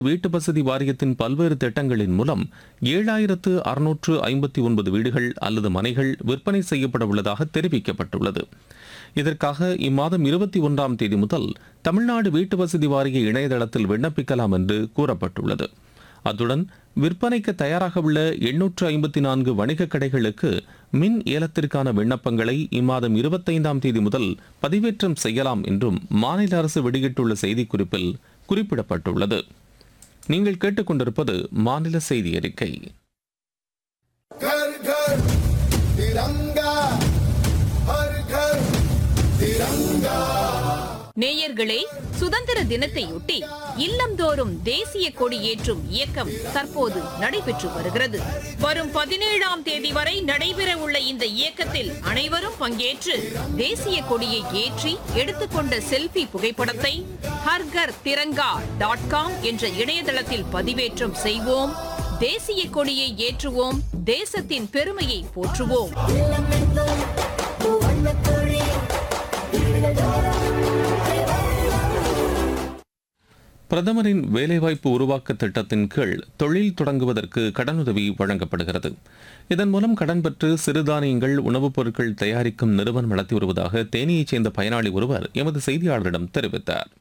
வீட்டு வசதி வாரியத்தின் பல்வேறு திட்டங்களின் மூலம் ஏழாயிரத்து அறுநூற்று ஐம்பத்தி ஒன்பது வீடுகள் அல்லது மனைகள் விற்பனை செய்யப்பட உள்ளதாக தெரிவிக்கப்பட்டுள்ளது இதற்காக இம்மாதம் இருபத்தி ஒன்றாம் தேதி முதல் தமிழ்நாடு வீட்டு வசதி வாரிய இணையதளத்தில் விண்ணப்பிக்கலாம் என்று கூறப்பட்டுள்ளது அத்துடன் விற்பனைக்கு தயாராக உள்ள எண்ணூற்று ஐம்பத்தி நான்கு வணிகக் கடைகளுக்கு மின் ஏலத்திற்கான விண்ணப்பங்களை இம்மாதம் இருபத்தைந்தாம் தேதி முதல் பதிவேற்றம் செய்யலாம் என்றும் மாநில அரசு வெளியிட்டுள்ள செய்திக்குறிப்பில் குறிப்பிடப்பட்டுள்ளது நீங்கள் கேட்டுக்கொண்டிருப்பது மாநில செய்தி அறிக்கை घर घर तिरंगा हर घर तिरंगा நேயர்களே சுதந்திர தினத்தையொட்டி இல்லந்தோறும் தேசிய கொடி ஏற்றும் இயக்கம் தற்போது நடைபெற்று வருகிறது வரும் பதினேழாம் தேதி வரை நடைபெற உள்ள இந்த இயக்கத்தில் அனைவரும் பங்கேற்று தேசிய கொடியை ஏற்றி எடுத்துக்கொண்ட செல்ஃபி புகைப்படத்தை ஹர்கர் திரங்கா டாட் காம் என்ற இணையதளத்தில் பதிவேற்றம் செய்வோம் தேசிய கொடியை ஏற்றுவோம் தேசத்தின் பெருமையை போற்றுவோம் பிரதமரின் வேலைவாய்ப்பு உருவாக்க திட்டத்தின் கீழ் தொழில் தொடங்குவதற்கு கடனுதவி வழங்கப்படுகிறது இதன் மூலம் கடன் பெற்று சிறுதானியங்கள் உணவுப் பொருட்கள் தயாரிக்கும் நிறுவனம் நடத்தி வருவதாக தேனியைச் சேர்ந்த பயனாளி ஒருவர் எமது செய்தியாளரிடம் தெரிவித்தார்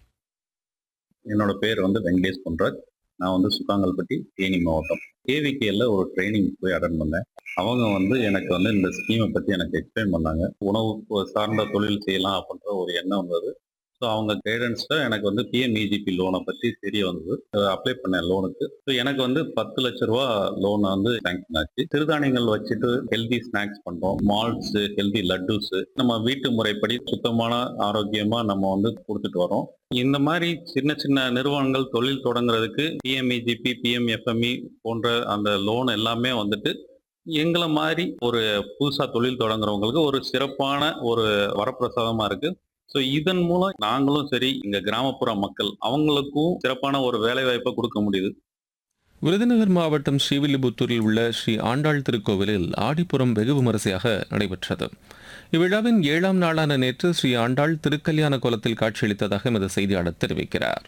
என்னோட பேர் வந்து வெங்கடேஷ் பொன்ராஜ் நான் வந்து சுக்காங்கல்பட்டி தேனி மாவட்டம் கேவிகேல ஒரு ட்ரைனிங் போய் அட்டன் பண்ணேன் அவங்க வந்து எனக்கு வந்து இந்த ஸ்கீமை பற்றி எனக்கு எக்ஸ்பிளைன் பண்ணாங்க உணவு சார்ந்த தொழில் செய்யலாம் அப்படின்ற ஒரு எண்ணம் வந்தது ஸோ அவங்க கைடன்ஸில் எனக்கு வந்து பிஎம்இஜிபி லோனை பற்றி தெரிய வந்தது அப்ளை பண்ணேன் லோனுக்கு ஸோ எனக்கு வந்து பத்து லட்ச ரூபா லோன் வந்து சேங்ஷன் ஆச்சு சிறுதானியங்கள் வச்சுட்டு ஹெல்தி ஸ்நாக்ஸ் பண்ணுறோம் மால்ட்ஸ் ஹெல்தி லட்டுஸ் நம்ம வீட்டு முறைப்படி சுத்தமான ஆரோக்கியமாக நம்ம வந்து கொடுத்துட்டு வரோம் இந்த மாதிரி சின்ன சின்ன நிறுவனங்கள் தொழில் தொடங்குறதுக்கு பிஎம்இஜிபி பிஎம்எஃப்எம்இ போன்ற அந்த லோன் எல்லாமே வந்துட்டு எங்களை மாதிரி ஒரு புதுசா தொழில் தொடங்குறவங்களுக்கு ஒரு சிறப்பான ஒரு வரப்பிரசாதமா இருக்கு ஸோ இதன் மூலம் நாங்களும் சரி இங்க கிராமப்புற மக்கள் அவங்களுக்கும் சிறப்பான ஒரு வேலை வாய்ப்பை கொடுக்க முடியுது விருதுநகர் மாவட்டம் ஸ்ரீவில்லிபுத்தூரில் உள்ள ஸ்ரீ ஆண்டாள் திருக்கோவிலில் ஆடிப்புறம் வெகு விமரிசையாக நடைபெற்றது இவ்விழாவின் ஏழாம் நாளான நேற்று ஸ்ரீ ஆண்டாள் திருக்கல்யாண கோலத்தில் காட்சியளித்ததாக எமது செய்தியாளர் தெரிவிக்கிறார்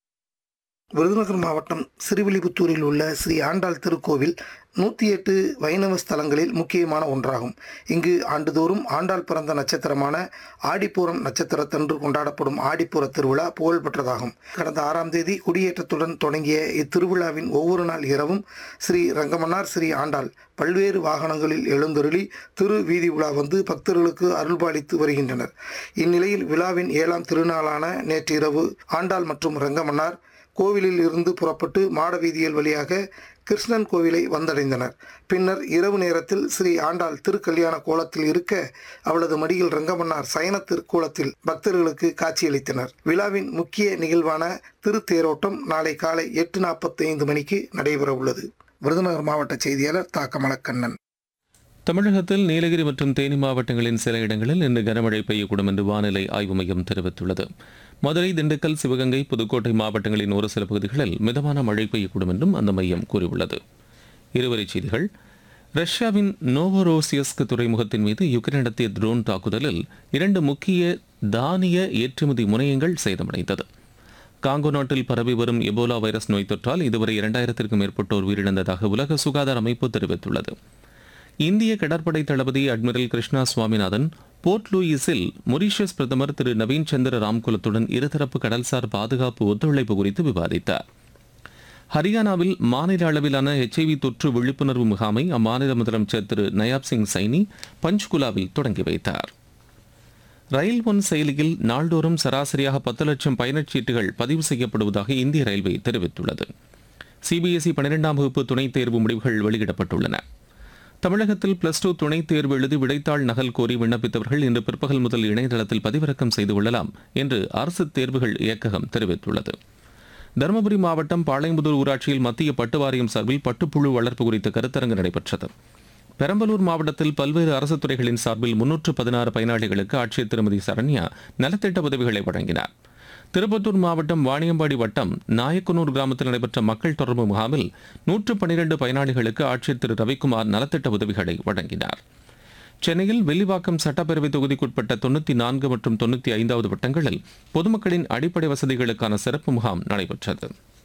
விருதுநகர் மாவட்டம் சிறுவில்லிபுத்தூரில் உள்ள ஸ்ரீ ஆண்டாள் திருக்கோவில் நூற்றி எட்டு வைணவ ஸ்தலங்களில் முக்கியமான ஒன்றாகும் இங்கு ஆண்டுதோறும் ஆண்டாள் பிறந்த நட்சத்திரமான ஆடிப்பூரம் நட்சத்திரத்தன்று கொண்டாடப்படும் ஆடிப்பூர திருவிழா புகழ்பெற்றதாகும் கடந்த ஆறாம் தேதி கொடியேற்றத்துடன் தொடங்கிய இத்திருவிழாவின் ஒவ்வொரு நாள் இரவும் ஸ்ரீ ரங்கமன்னார் ஸ்ரீ ஆண்டாள் பல்வேறு வாகனங்களில் எழுந்தருளி திரு வீதி உலா வந்து பக்தர்களுக்கு அருள்பாலித்து வருகின்றனர் இந்நிலையில் விழாவின் ஏழாம் திருநாளான நேற்றிரவு ஆண்டாள் மற்றும் ரங்கமன்னார் கோவிலில் இருந்து புறப்பட்டு மாட வீதியில் வழியாக கிருஷ்ணன் கோவிலை வந்தடைந்தனர் பின்னர் இரவு நேரத்தில் ஸ்ரீ ஆண்டாள் திருக்கல்யாண கோலத்தில் இருக்க அவளது மடியில் ரங்கமன்னார் சயன திருக்கோலத்தில் பக்தர்களுக்கு காட்சியளித்தனர் விழாவின் முக்கிய நிகழ்வான திருத்தேரோட்டம் நாளை காலை எட்டு நாற்பத்தி ஐந்து மணிக்கு நடைபெற உள்ளது விருதுநகர் மாவட்ட செய்தியாளர் தா கமலக்கண்ணன் தமிழகத்தில் நீலகிரி மற்றும் தேனி மாவட்டங்களின் சில இடங்களில் இன்று கனமழை பெய்யக்கூடும் என்று வானிலை ஆய்வு மையம் தெரிவித்துள்ளது மதுரை திண்டுக்கல் சிவகங்கை புதுக்கோட்டை மாவட்டங்களின் ஒரு சில பகுதிகளில் மிதமான மழை பெய்யக்கூடும் என்றும் அந்த மையம் கூறியுள்ளது இருவரிச் செய்திகள் ரஷ்யாவின் நோவோரோசியஸ்க் துறைமுகத்தின் மீது யுக்ரைன் நடத்திய ட்ரோன் தாக்குதலில் இரண்டு முக்கிய தானிய ஏற்றுமதி முனையங்கள் சேதமடைந்தது காங்கோ நாட்டில் பரவி வரும் எபோலா வைரஸ் நோய் தொற்றால் இதுவரை இரண்டாயிரத்திற்கும் மேற்பட்டோர் உயிரிழந்ததாக உலக சுகாதார அமைப்பு தெரிவித்துள்ளது இந்திய கடற்படை தளபதி அட்மிரல் கிருஷ்ணா சுவாமிநாதன் போர்ட் லூயிஸில் மொரீஷியஸ் பிரதமர் திரு நவீன் சந்திர ராம்குலத்துடன் இருதரப்பு கடல்சார் பாதுகாப்பு ஒத்துழைப்பு குறித்து விவாதித்தார் ஹரியானாவில் மாநில அளவிலான எச்ஐவி தொற்று விழிப்புணர்வு முகாமை அம்மாநில முதலமைச்சர் திரு நயாப் சிங் சைனி பஞ்ச்குலாவில் தொடங்கி வைத்தார் ரயில் ஒன் செயலியில் நாள்தோறும் சராசரியாக பத்து லட்சம் பயணச்சீட்டுகள் பதிவு செய்யப்படுவதாக இந்திய ரயில்வே தெரிவித்துள்ளது சிபிஎஸ்இ பன்னிரெண்டாம் வகுப்பு துணைத் தேர்வு முடிவுகள் வெளியிடப்பட்டுள்ளன தமிழகத்தில் பிளஸ் டூ துணைத் தேர்வு எழுதி விடைத்தாள் நகல் கோரி விண்ணப்பித்தவர்கள் இன்று பிற்பகல் முதல் இணையதளத்தில் பதிவிறக்கம் செய்து கொள்ளலாம் என்று அரசு தேர்வுகள் இயக்ககம் தெரிவித்துள்ளது தருமபுரி மாவட்டம் பாளையம்புதூர் ஊராட்சியில் மத்திய பட்டு வாரியம் சார்பில் பட்டுப்புழு வளர்ப்பு குறித்த கருத்தரங்கு நடைபெற்றது பெரம்பலூர் மாவட்டத்தில் பல்வேறு அரசு துறைகளின் சார்பில் முன்னூற்று பதினாறு பயனாளிகளுக்கு ஆட்சியர் திருமதி சரண்யா நலத்திட்ட உதவிகளை வழங்கினார் திருப்பத்தூர் மாவட்டம் வாணியம்பாடி வட்டம் நாயக்கனூர் கிராமத்தில் நடைபெற்ற மக்கள் தொடர்பு முகாமில் நூற்று பனிரெண்டு பயனாளிகளுக்கு ஆட்சியர் திரு ரவிக்குமார் நலத்திட்ட உதவிகளை வழங்கினார் சென்னையில் வெள்ளிவாக்கம் சட்டப்பேரவை தொகுதிக்குட்பட்ட தொண்ணூற்றி நான்கு மற்றும் தொண்ணூற்றி ஐந்தாவது வட்டங்களில் பொதுமக்களின் அடிப்படை வசதிகளுக்கான சிறப்பு முகாம் நடைபெற்றது